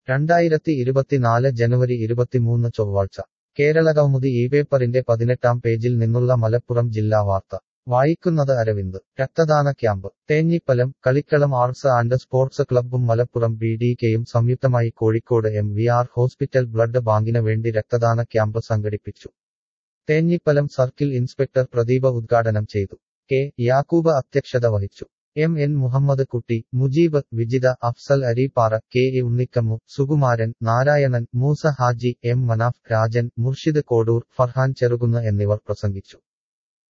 രണ്ടായിരത്തി ഇരുപത്തിനാല് ജനുവരി ഇരുപത്തിമൂന്ന് ചൊവ്വാഴ്ച കേരളകൗമുദി ഈ പേപ്പറിന്റെ പതിനെട്ടാം പേജിൽ നിന്നുള്ള മലപ്പുറം ജില്ലാ വാർത്ത വായിക്കുന്നത് അരവിന്ദ് രക്തദാന camp Thenhipalam Kalikkalam arts and sports ക്ലബ്ബും മലപ്പുറം ബി ഡി കെയും സംയുക്തമായി Kozhikode M V R hospital blood ബാങ്കിന് വേണ്ടി രക്തദാന ക്യാമ്പ് സംഘടിപ്പിച്ചു തേഞ്ഞിപ്പലം സർക്കിൾ ഇൻസ്പെക്ടർ പ്രദീപ ഉദ്ഘാടനം ചെയ്തു കെ യാക്കൂബ് അധ്യക്ഷത വഹിച്ചു M N Muhammad Kutty Mujeeb Vijitha Afsal Areeppara K A Unnikammu Sukumaran Narayanan Moosa Haji M Manaf Rajan Murshid Kodur Farhan Cherukunnu എന്നിവർ പ്രസംഗിച്ചു